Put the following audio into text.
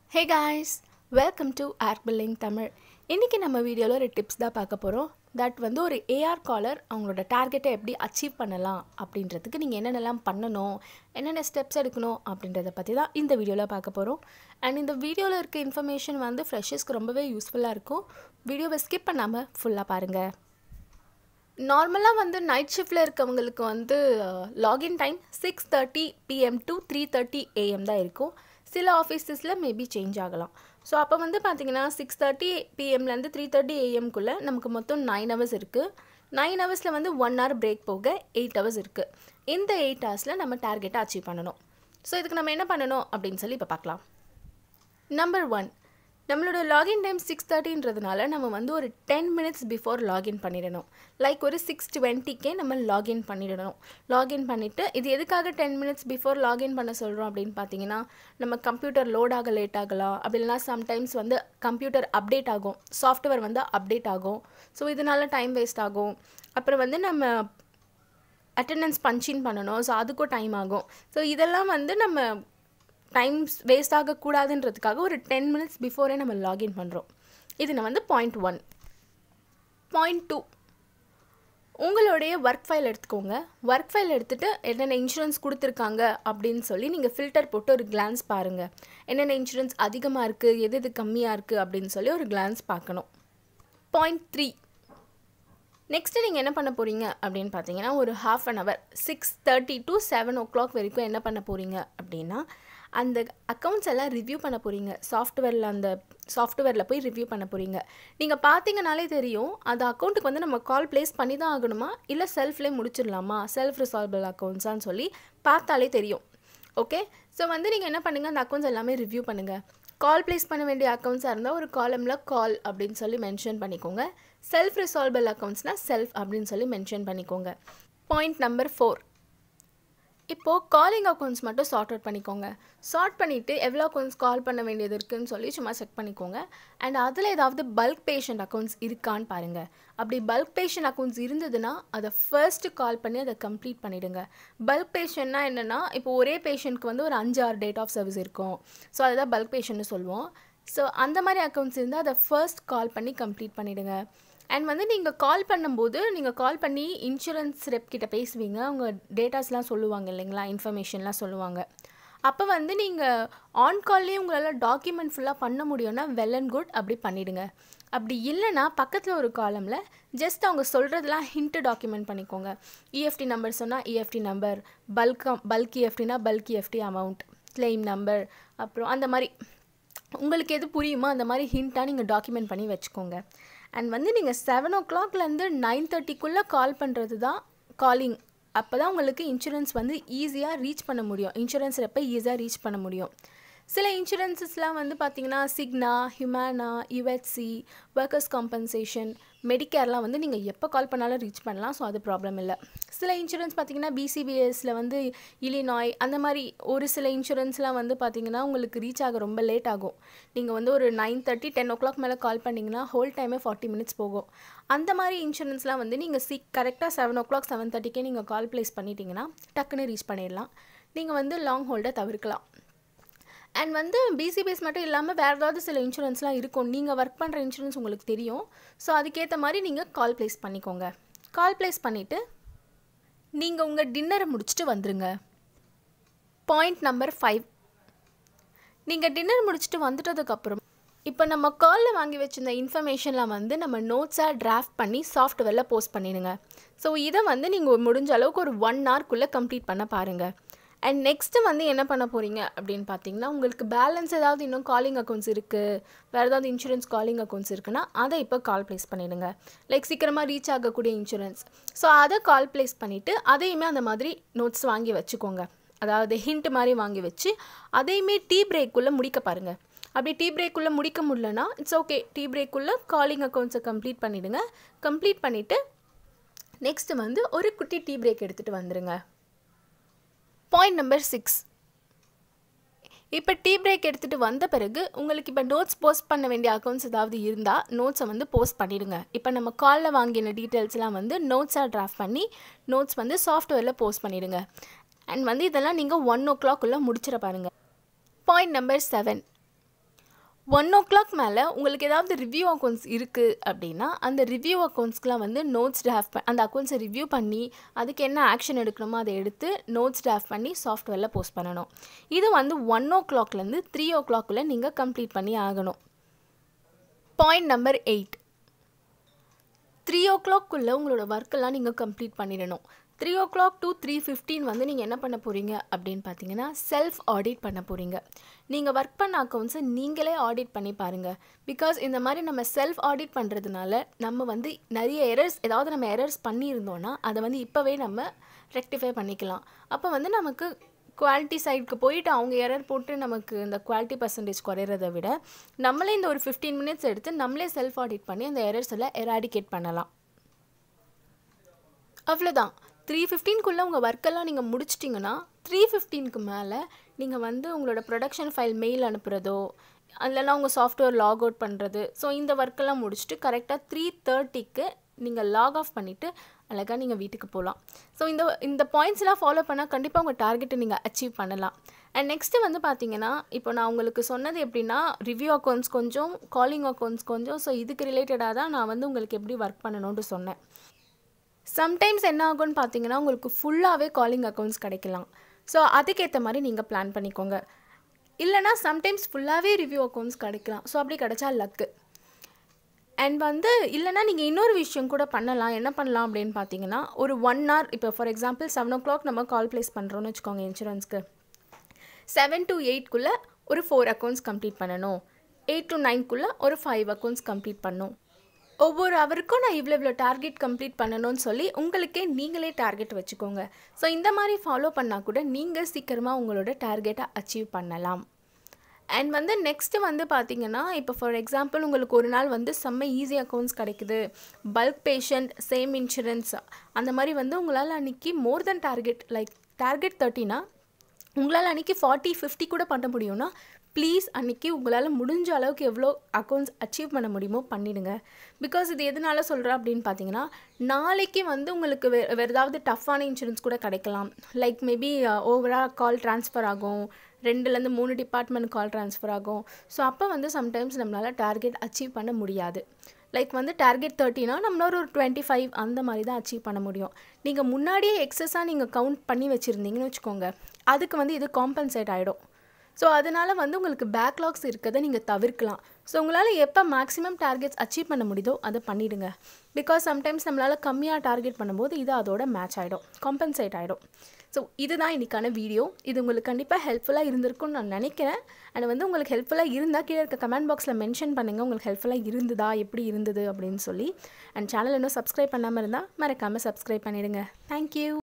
hey guys welcome to arc billing Tamil இன்றைக்கி நம்ம வீடியோவில் ஒரு டிப்ஸ் தான் பார்க்க போகிறோம் தட் வந்து ஒரு ஏஆர் காலர் அவங்களோட டார்கெட்டை எப்படி அச்சீவ் பண்ணலாம் அப்படின்றதுக்கு நீங்கள் என்னென்னலாம் பண்ணணும் என்னென்ன ஸ்டெப்ஸ் எடுக்கணும் அப்படின்றத பற்றி தான் இந்த வீடியோவில் பார்க்க போகிறோம் அண்ட் இந்த வீடியோவில் இருக்க இன்ஃபர்மேஷன் வந்து ஃப்ரெஷர்ஸ்க்கு ரொம்பவே யூஸ்ஃபுல்லாக இருக்கும் வீடியோவை ஸ்கிப் பண்ணாமல் ஃபுல்லாக பாருங்கள் நார்மலாக வந்து நைட் ஷிஃப்டில் இருக்கவங்களுக்கு வந்து login time six thirty PM to three thirty AM தான் இருக்கும் சில ஆஃபீஸஸில் மேபி சேஞ்ச் ஆகலாம் ஸோ அப்போ வந்து பார்த்தீங்கன்னா சிக்ஸ் தேர்ட்டி பிஎம்லேருந்து த்ரீ தேர்ட்டி ஏஎம்குள்ளே நமக்கு மொத்தம் நைன் ஹவர்ஸ் இருக்குது நைன் ஹவர்ஸில் வந்து ஒன் ஹவர் பிரேக் போக எயிட் ஹவர்ஸ் இருக்குது இந்த எயிட் ஹவர்ஸில் நம்ம டார்கெட்டை அச்சீவ் பண்ணணும் ஸோ இதுக்கு நம்ம என்ன பண்ணணும் அப்படின்னு சொல்லி இப்போ பார்க்கலாம் நம்பர் ஒன் நம்மளோட லாகின் டைம் சிக்ஸ் தேர்ட்டின்றதுனால நம்ம வந்து ஒரு டென் மினிட்ஸ் பிஃபோர் லாகின் பண்ணிடணும் லைக் ஒரு சிக்ஸ் டுவெண்ட்டிக்கே நம்ம லாகின் பண்ணிடணும் லாகின் பண்ணிவிட்டு இது எதுக்காக டென் மினிட்ஸ் பிஃபோர் லாகின் பண்ண சொல்கிறோம் அப்படின்னு பார்த்தீங்கன்னா நம்ம கம்ப்யூட்டர் லோட் ஆக லேட் ஆகலாம் அப்படி இல்லைனா சம்டைம்ஸ் வந்து கம்ப்யூட்டர் அப்டேட் ஆகும் சாஃப்ட்வேர் வந்து அப்டேட் ஆகும் ஸோ இதனால டைம் வேஸ்ட் ஆகும் அப்புறம் வந்து நம்ம அட்டண்டன்ஸ் பஞ்சின் பண்ணணும் ஸோ அதுக்கும் டைம் ஆகும் ஸோ இதெல்லாம் வந்து நம்ம டைம்ஸ் வேஸ்ட் ஆகக்கூடாதுன்றதுக்காக ஒரு டென் மினிட்ஸ் பிஃபோரே நம்ம லாகின் பண்ணுறோம் இது நான் வந்து பாயிண்ட் ஒன் பாயிண்ட் டூ உங்களுடைய ஒர்க் ஃபைல் எடுத்துக்கோங்க ஒர்க் ஃபைல் எடுத்துகிட்டு என்னென்ன இன்சூரன்ஸ் கொடுத்துருக்காங்க அப்படின்னு சொல்லி நீங்கள் ஃபில்டர் போட்டு ஒரு கிளான்ஸ் பாருங்கள் என்னென்ன இன்சூரன்ஸ் அதிகமாக இருக்குது எது எது கம்மியாக இருக்குது அப்படின்னு சொல்லி ஒரு கிளான்ஸ் பார்க்கணும் பாயிண்ட் த்ரீ நெக்ஸ்ட்டு நீங்கள் என்ன பண்ண போகிறீங்க அப்படின்னு பார்த்தீங்கன்னா ஒரு half an hour six thirty to seven o'clock வரைக்கும் என்ன பண்ண போகிறீங்க அப்படின்னா அந்த அக்கௌண்ட்ஸ் எல்லாம் ரிவ்யூ பண்ண போகிறீங்க சாஃப்ட்வேரில் அந்த சாஃப்ட்வேரில் போய் ரிவ்யூ பண்ண போகிறீங்க நீங்கள் பார்த்தீங்கனாலே தெரியும் அந்த அக்கௌண்ட்டுக்கு வந்து நம்ம கால் ப்ளேஸ் பண்ணி தான் ஆகணுமா இல்லை செல்ஃப்லேயே முடிச்சிடலாமா செல்ஃப் ரிசால்வபிள் அக்கௌண்ட்ஸான்னு சொல்லி பார்த்தாலே தெரியும் ஓகே ஸோ வந்து நீங்கள் என்ன பண்ணுங்கள் அந்த அக்கௌண்ட்ஸ் எல்லாமே ரிவ்யூ பண்ணுங்கள் கால் ப்ளேஸ் பண்ண வேண்டிய அக்கௌண்ட்ஸாக இருந்தால் ஒரு காலமில் கால் அப்படின்னு சொல்லி மென்ஷன் பண்ணிக்கோங்க செல்ஃப் ரிசால்வபிள் அக்கௌண்ட்ஸ்னால் செல்ஃப் அப்படின்னு சொல்லி மென்ஷன் பண்ணிக்கோங்க பாயிண்ட் நம்பர் ஃபோர் இப்போது காலிங் அக்கௌண்ட்ஸ் மட்டும் சார்ட் அவுட் பண்ணிக்கோங்க சார்ட் பண்ணிவிட்டு எவ்வளோ அக்கௌண்ட்ஸ் கால் பண்ண வேண்டியது இருக்குதுன்னு சொல்லி சும்மா செக் பண்ணிக்கோங்க அண்ட் அதில் ஏதாவது பல்க் பேஷண்ட் அக்கௌண்ட்ஸ் இருக்கான்னு பாருங்கள் அப்படி பல்க் பேஷண்ட் அக்கௌண்ட்ஸ் இருந்ததுன்னா அதை ஃபர்ஸ்ட்டு கால் பண்ணி அதை கம்ப்ளீட் பண்ணிவிடுங்க பல்க் பேஷண்ட்னா என்னென்னா இப்போ ஒரே பேஷண்ட்க்கு வந்து ஒரு அஞ்சு ஆறு டேட் ஆஃப் சர்வீஸ் இருக்கும் ஸோ அதுதான் பல்க் பேஷண்ட்னு சொல்லுவோம் ஸோ அந்த மாதிரி அக்கௌண்ட்ஸ் இருந்தால் அதை ஃபர்ஸ்ட் கால் பண்ணி கம்ப்ளீட் பண்ணிவிடுங்க அண்ட் வந்து நீங்கள் கால் பண்ணும்போது நீங்கள் கால் பண்ணி இன்சூரன்ஸ் ரெப் கிட்ட பேசுவீங்க அவங்க டேட்டாஸ்லாம் சொல்லுவாங்க இல்லைங்களா இன்ஃபர்மேஷன்லாம் சொல்லுவாங்க அப்போ வந்து நீங்கள் ஆன் கால்லேயே உங்களால் டாக்குமெண்ட் ஃபுல்லாக பண்ண முடியும்னா வெல் அண்ட் குட் அப்படி பண்ணிவிடுங்க அப்படி இல்லைனா பக்கத்தில் ஒரு காலமில் ஜஸ்ட் அவங்க சொல்கிறதெல்லாம் ஹிண்ட்டு டாக்குமெண்ட் பண்ணிக்கோங்க இஎஃப்டி நம்பர் சொன்னால் இஎஃப்டி நம்பர் பல்க் பல்க் இஎஃப்டினா bulk EFT amount claim number அப்புறம் அந்த மாதிரி உங்களுக்கு எது புரியுமோ அந்த மாதிரி ஹிண்ட்டாக நீங்கள் டாக்குமெண்ட் பண்ணி வச்சுக்கோங்க அண்ட் வந்து நீங்கள் செவன் ஓ கிளாக்லேருந்து நைன் தேர்ட்டிக்குள்ளே கால் பண்ணுறது தான் காலிங் அப்போ தான் உங்களுக்கு இன்சூரன்ஸ் வந்து ஈஸியாக ரீச் பண்ண முடியும் இன்சூரன்ஸ் எப்போ ஈஸியாக ரீச் பண்ண முடியும் சில இன்சூரன்சஸ்லாம் வந்து பார்த்திங்கன்னா சிக்னா ஹியூமானா யுஎச்சி ஒர்க்கர்ஸ் காம்பன்சேஷன் மெடிக்கேர்லாம் வந்து நீங்கள் எப்போ கால் பண்ணாலும் ரீச் பண்ணலாம் ஸோ அது ப்ராப்ளம் இல்லை சில இன்சூரன்ஸ் பார்த்திங்கன்னா பிசிபிஎஸில் வந்து இலினாய் அந்த மாதிரி ஒரு சில இன்சூரன்ஸ்லாம் வந்து பார்த்திங்கன்னா உங்களுக்கு ரீச் ஆக ரொம்ப லேட் ஆகும் நீங்கள் வந்து ஒரு nine thirty ten o'clock மேலே கால் பண்ணிங்கன்னா ஹோல் டைமே ஃபார்ட்டி மினிட்ஸ் போகும் அந்த மாதிரி இன்சூரன்ஸ்லாம் வந்து நீங்கள் சி கரெக்டாக செவன் ஓ கிளாக் செவன் தேர்ட்டிக்கே நீங்கள் கால் ப்ளேஸ் பண்ணிட்டீங்கன்னா டக்குன்னு ரீச் பண்ணிடலாம் நீங்கள் வந்து லாங் ஹோல்டை தவிர்க்கலாம் அண்ட் வந்து பிசிபிஎஸ் மட்டும் இல்லாமல் வேறு ஏதாவது சில இன்சூரன்ஸ்லாம் இருக்கும் நீங்கள் ஒர்க் பண்ணுற இன்சூரன்ஸ் உங்களுக்கு தெரியும் ஸோ அதுக்கேற்ற மாதிரி நீங்கள் கால் ப்ளேஸ் பண்ணிக்கோங்க கால் ப்ளேஸ் பண்ணிவிட்டு நீங்கள் உங்கள் டின்னரை முடிச்சுட்டு வந்துடுங்க பாயிண்ட் நம்பர் ஃபைவ் நீங்கள் டின்னர் முடிச்சுட்டு வந்துட்டதுக்கப்புறம் இப்போ நம்ம காலில் வாங்கி வச்சிருந்த இன்ஃபர்மேஷன்லாம் வந்து நம்ம நோட்ஸாக டிராஃப்ட் பண்ணி சாஃப்ட்வேரில் போஸ்ட் பண்ணிடுங்க ஸோ இதை வந்து நீங்கள் முடிஞ்ச அளவுக்கு ஒரு ஒன் ஹவர்க்குள்ளே கம்ப்ளீட் பண்ண பாருங்கள் அண்ட் நெக்ஸ்ட்டு வந்து என்ன பண்ண போகிறீங்க அப்படின்னு பார்த்தீங்கன்னா உங்களுக்கு பேலன்ஸ் ஏதாவது இன்னும் காலிங் அக்கௌண்ட்ஸ் இருக்குது வேறு ஏதாவது இன்சூரன்ஸ் காலிங் அக்கௌண்ட்ஸ் இருக்குன்னா அதை இப்போ கால் ப்ளேஸ் பண்ணிவிடுங்க லைக் சீக்கிரமாக ரீச் ஆகக்கூடிய இன்சூரன்ஸ் ஸோ அதை கால் ப்ளேஸ் பண்ணிவிட்டு அதையுமே அந்த மாதிரி நோட்ஸ் வாங்கி வச்சுக்கோங்க அதாவது ஹிண்ட் மாதிரி வாங்கி வச்சு அதையுமே டீ பிரேக்குள்ளே முடிக்க பாருங்கள் அப்படி டீ பிரேக்குள்ளே முடிக்க முடியலனா இட்ஸ் ஓகே டீ பிரேக்குள்ளே காலிங் அக்கௌண்ட்ஸை கம்ப்ளீட் பண்ணிவிடுங்க கம்ப்ளீட் பண்ணிவிட்டு நெக்ஸ்ட்டு வந்து ஒரு குட்டி டீ பிரேக் எடுத்துகிட்டு வந்துடுங்க பாயிண்ட் நம்பர் சிக்ஸ் இப்போ டீ பிரேக் எடுத்துகிட்டு வந்த பிறகு உங்களுக்கு இப்போ நோட்ஸ் போஸ்ட் பண்ண வேண்டிய அக்கௌண்ட்ஸ் ஏதாவது இருந்தால் நோட்ஸை வந்து போஸ்ட் பண்ணிவிடுங்க இப்போ நம்ம காலில் வாங்கின டீட்டெயில்ஸ்லாம் வந்து நோட்ஸாக ட்ராஃப்ட் பண்ணி நோட்ஸ் வந்து சாஃப்ட்வேரில் போஸ்ட் பண்ணிவிடுங்க அண்ட் வந்து இதெல்லாம் நீங்கள் ஒன் ஓ கிளாக்குள்ளே முடிச்சிட பாருங்கள் point number seven one o'clock மேலே உங்களுக்கு ஏதாவது ரிவ்யூ அக்கௌண்ட்ஸ் இருக்குது அப்படின்னா அந்த ரிவ்யூ அக்கௌண்ட்ஸ்க்குலாம் வந்து நோட்ஸ் டிராஃப்ட் ப அந்த அக்கௌண்ட்ஸை ரிவ்யூ பண்ணி அதுக்கு என்ன ஆக்ஷன் எடுக்கணுமோ அதை எடுத்து நோட்ஸ் டிராஃப்ட் பண்ணி சாஃப்ட்வேரில் போஸ்ட் பண்ணணும் இது வந்து ஒன் ஓ கிளாக்லேருந்து த்ரீ ஓ கிளாக்குள்ளே நீங்கள் கம்ப்ளீட் பண்ணி ஆகணும் பாயிண்ட் நம்பர் எயிட் த்ரீ ஓ கிளாக்குள்ளே உங்களோட ஒர்க்கெல்லாம் நீங்கள் கம்ப்ளீட் பண்ணிடணும் three o'clock to three fifteen வந்து நீங்கள் என்ன பண்ண போகிறீங்க அப்படின்னு பார்த்தீங்கன்னா செல்ஃப் ஆடிட் பண்ண போகிறீங்க நீங்கள் ஒர்க் பண்ண அக்கௌண்ட்ஸை நீங்களே ஆடிட் பண்ணி பாருங்கள் பிகாஸ் இந்த மாதிரி நம்ம செல்ஃப் ஆடிட் பண்ணுறதுனால நம்ம வந்து நிறைய எரர்ஸ் ஏதாவது நம்ம எரர்ஸ் பண்ணியிருந்தோன்னா அதை வந்து இப்போவே நம்ம ரெக்டிஃபை பண்ணிக்கலாம் அப்போ வந்து நமக்கு குவாலிட்டி சைடுக்கு போயிட்டு அவங்க எரர் போட்டு நமக்கு இந்த குவாலிட்டி பர்சன்டேஜ் குறையிறத விட நம்மளே இந்த ஒரு ஃபிஃப்டீன் மினிட்ஸ் எடுத்து நம்மளே செல்ஃப் ஆடிட் பண்ணி அந்த எரர்ஸ் எல்லாம் எராடிகேட் பண்ணலாம் அவ்வளோதான் த்ரீ ஃபிஃப்டீன்குள்ளே உங்கள் ஒர்க்கெல்லாம் நீங்கள் முடிச்சிட்டிங்கன்னா த்ரீ ஃபிஃப்டீனுக்கு மேலே நீங்கள் வந்து உங்களோட ப்ரொடக்ஷன் ஃபைல் மெயில் அனுப்புகிறதோ அதிலலாம் உங்கள் சாஃப்ட்வேர் லாக் அவுட் பண்ணுறது ஸோ இந்த ஒர்க்கெல்லாம் முடிச்சுட்டு கரெக்டாக த்ரீ தேர்ட்டிக்கு நீங்கள் லாக் ஆஃப் பண்ணிவிட்டு அழகாக நீங்கள் வீட்டுக்கு போகலாம் ஸோ இந்த இந்த பாயிண்ட்ஸ்லாம் ஃபாலோ பண்ணால் கண்டிப்பாக உங்கள் டார்கெட்டை நீங்கள் அச்சீவ் பண்ணலாம் அண்ட் நெக்ஸ்ட்டு வந்து பார்த்தீங்கன்னா இப்போ நான் உங்களுக்கு சொன்னது எப்படின்னா ரிவ்யூ அக்கௌண்ட்ஸ் கொஞ்சம் காலிங் அக்கௌண்ட்ஸ் கொஞ்சம் ஸோ இதுக்கு ரிலேட்டடாக தான் நான் வந்து உங்களுக்கு எப்படி ஒர்க் பண்ணணும்னு சொன்னேன் சம்டைம்ஸ் என்ன ஆகும்னு பார்த்தீங்கன்னா உங்களுக்கு ஃபுல்லாகவே காலிங் அக்கௌண்ட்ஸ் கிடைக்கலாம் ஸோ அதுக்கேற்ற மாதிரி நீங்கள் பிளான் பண்ணிக்கோங்க இல்லைனா சம்டைம்ஸ் ஃபுல்லாகவே ரிவ்யூ அக்கௌண்ட்ஸ் கிடைக்கலாம் ஸோ அப்படி கிடைச்சா லக்கு அண்ட் வந்து இல்லைனா நீங்கள் இன்னொரு விஷயம் கூட பண்ணலாம் என்ன பண்ணலாம் அப்படின்னு பார்த்தீங்கன்னா ஒரு ஒன் ஹவர் இப்போ for example seven o'clock நம்ம கால் ப்ளேஸ் பண்ணுறோன்னு வச்சுக்கோங்க இன்சூரன்ஸ்க்கு செவன் டு எயிட்குள்ளே ஒரு ஃபோர் அக்கௌண்ட்ஸ் கம்ப்ளீட் பண்ணணும் எயிட் டு நைன்குள்ளே ஒரு ஃபைவ் அக்கௌண்ட்ஸ் கம்ப்ளீட் பண்ணணும் ஒவ்வொரு அவருக்கும் நான் இவ்வளோ இவ்வளோ டார்கெட் கம்ப்ளீட் பண்ணணும்னு சொல்லி உங்களுக்கே நீங்களே டார்கெட் வச்சுக்கோங்க ஸோ இந்த மாதிரி ஃபாலோ பண்ணால் கூட நீங்கள் சீக்கிரமாக உங்களோட டார்கெட்டை அச்சீவ் பண்ணலாம் அண்ட் வந்து நெக்ஸ்ட்டு வந்து பார்த்தீங்கன்னா இப்போ ஃபார் எக்ஸாம்பிள் உங்களுக்கு ஒரு நாள் வந்து செம்ம ஈஸி அக்கௌண்ட்ஸ் கிடைக்குது பல்க் பேஷண்ட் சேம் இன்சூரன்ஸ் அந்த மாதிரி வந்து உங்களால் அன்றைக்கி more then target like target தேர்ட்டினா உங்களால் அன்றைக்கி ஃபார்ட்டி ஃபிஃப்டி கூட பண்ண முடியும்னா ப்ளீஸ் அன்றைக்கி உங்களால் முடிஞ்ச அளவுக்கு எவ்வளோ அக்கௌண்ட்ஸ் அச்சீவ் பண்ண முடியுமோ பண்ணிடுங்க பிகாஸ் இது எதனால சொல்கிறேன் அப்படின்னு பார்த்தீங்கன்னா நாளைக்கு வந்து உங்களுக்கு வே வேறு ஏதாவது டஃப்பான இன்சூரன்ஸ் கூட கிடைக்கலாம் லைக் மேபி ஓவராக கால் ட்ரான்ஸ்ஃபர் ஆகும் ரெண்டுலேருந்து மூணு டிபார்ட்மெண்ட் கால் ட்ரான்ஸ்ஃபர் ஆகும் ஸோ அப்போ வந்து சம்டைம்ஸ் நம்மளால் டார்கெட் அச்சீவ் பண்ண முடியாது லைக் வந்து டார்கெட் தேர்ட்டினா நம்மளால ஒரு டுவெண்ட்டி ஃபைவ் அந்த மாதிரி தான் அச்சீவ் பண்ண முடியும் நீங்கள் முன்னாடியே எக்ஸஸாக நீங்கள் கவுண்ட் பண்ணி வச்சுருந்தீங்கன்னு வச்சுக்கோங்க அதுக்கு வந்து இது காம்பன்சேட் ஆகிடும் ஸோ அதனால் வந்து உங்களுக்கு பேக்லாக்ஸ் இருக்கிறத நீங்கள் தவிர்க்கலாம் ஸோ உங்களால் எப்போ மேக்ஸிமம் டார்கெட்ஸ் அச்சீவ் பண்ண முடியுதோ அதை பண்ணிவிடுங்க பிகாஸ் சம்டைம்ஸ் நம்மளால் கம்மியாக டார்கெட் பண்ணும்போது இது அதோட மேட்ச் ஆகிடும் காம்பன்சேட் ஆகிடும் ஸோ இதுதான் இன்றைக்கான வீடியோ இது உங்களுக்கு கண்டிப்பாக ஹெல்ப்ஃபுல்லாக இருந்திருக்கும்னு நான் நினைக்கிறேன் அண்ட் வந்து உங்களுக்கு ஹெல்ப்ஃபுல்லாக இருந்தால் கீழே இருக்க கமெண்ட் பாக்ஸில் மென்ஷன் பண்ணுங்கள் உங்களுக்கு ஹெல்ப்ஃபுல்லாக இருந்ததா எப்படி இருந்தது அப்படின்னு சொல்லி அண்ட் சேனல் இன்னும் சப்ஸ்கிரைப் பண்ணாமல் இருந்தால் மறக்காமல் சப்ஸ்கிரைப் பண்ணிவிடுங்க தேங்க்யூ